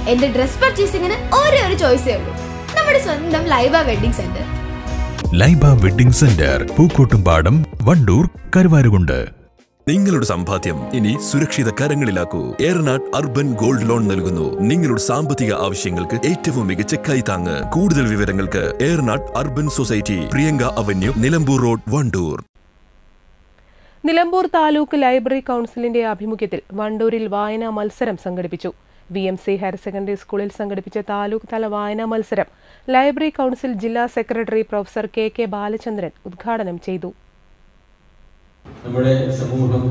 എന്റെ ഡ്രസ് പർച്ചേസിംഗിന് ഒരേ ഒരു ചോയ്സേ ഉള്ളൂ നമ്മുടെ സ്വന്തം Laiba wedding centre Laiba wedding centre Pookkottumpadam Wandoor Karuvarakundu നിങ്ങളുടെ സമ്പാദ്യം ഇനി സുരക്ഷിത കരങ്ങളിലാക്കൂ ഏറനാട് അർബൻ ഗോൾഡ് ലോൺ നൽകുന്നു നിങ്ങളുടെ സാമ്പത്തിക ആവശ്യങ്ങൾക്ക് ഏറ്റവും മികച്ച കൈത്താങ്ങ് കൂടുതൽ വിവരങ്ങൾക്ക് Eranad urban society Priyanka avenue Nilambur road Wandoor Nilambur taluk library കൗൺസിലിന്റെ ആഭിമുഖ്യത്തിൽ വണ്ടൂരിൽ വായനാ മത്സരം സംഘടിപ്പിച്ചു V M C higher secondary സ്കൂളിൽ സംഘടിപ്പിച്ച താലൂക്ക് തല വായനാ മത്സരം ലൈബ്രറി കൗൺസിൽ ജില്ലാ secretary professor K K Balachandran ഉദ്ഘാടനം ചെയ്തു നമ്മുടെ സമൂഹം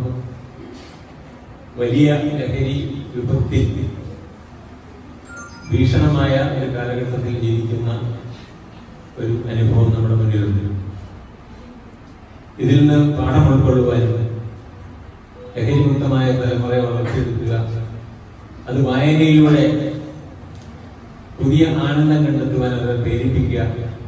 വലിയ ലഹരി വിപത്തിൽ ഭീഷണമായ ഒരു കാലഘട്ടത്തിൽ ജീവിക്കുന്ന ഒരു അനുഭവം നമ്മുടെ മുന്നിലുണ്ട് ഇതിൽ നിന്ന് പാഠം ഉൾക്കൊള്ളുവാനും ലഹരിമുക്തമായ തലമുറയെ വളർത്തിയെടുക്കുക അത് വായനയിലൂടെ പുതിയ ആനന്ദം കണ്ടെത്തുവാൻ അവരെ പ്രേരിപ്പിക്കുക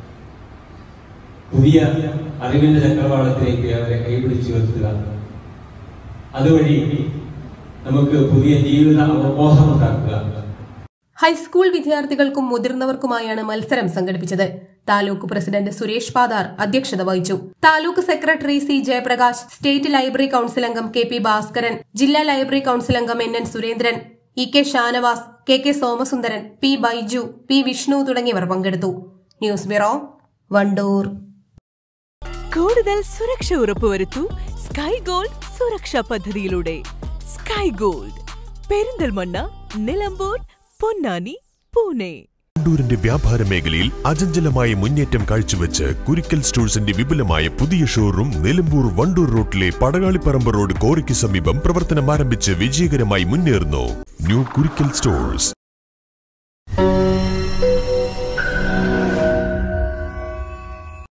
പുതിയ അറിവിന്റെ ചക്രവാളത്തിലേക്ക് അവരെ കൈപിടിച്ചുയർത്തുക അതുവഴി നമുക്ക് പുതിയ ജീവിത അവബോധം ഉണ്ടാക്കുക ഹൈസ്കൂൾ വിദ്യാർത്ഥികൾക്കും മുതിർന്നവർക്കുമായാണ് മത്സരം സംഘടിപ്പിച്ചത് താലൂക്ക് പ്രസിഡന്റ് സുരേഷ് പാദാർ അധ്യക്ഷത വഹിച്ചു taluk secretary C Jayaprakash state library council അംഗം കെ പി ഭാസ്കരൻ ജില്ലാ ലൈബ്രറി കൌൺസിൽ അംഗം N N Surendran E K Shanavas K K Somasundaran P Baiju P Vishnu തുടങ്ങിയവർ പങ്കെടുത്തു ന്യൂസ് ബ്യൂറോ വണ്ടൂർ കൂടുതൽ സുരക്ഷ ഉറപ്പുവരുത്തൂ സ്കൈ ഗോൾഡ് സുരക്ഷാ പദ്ധതിയിലൂടെ സ്കൈ ഗോൾഡ് പെരിന്തൽമണ്ണ നിലമ്പൂർ പൊന്നാനി പൂനെ വണ്ടൂരിന്റെ വ്യാപാര മേഖലയിൽ അചഞ്ചലമായ മുന്നേറ്റം കാഴ്ചവെച്ച് കുരിക്കൽ സ്റ്റോഴ്സിന്റെ വിപുലമായ പുതിയ ഷോറൂം നിലമ്പൂർ വണ്ടൂർ റോട്ടിലെ പടകാളിപ്പറമ്പ് റോഡ് കോറിക്ക് സമീപം പ്രവർത്തനം ആരംഭിച്ച് വിജയകരമായി മുന്നേറുന്നു ന്യൂ കുരിക്കൽ സ്റ്റോഴ്സ്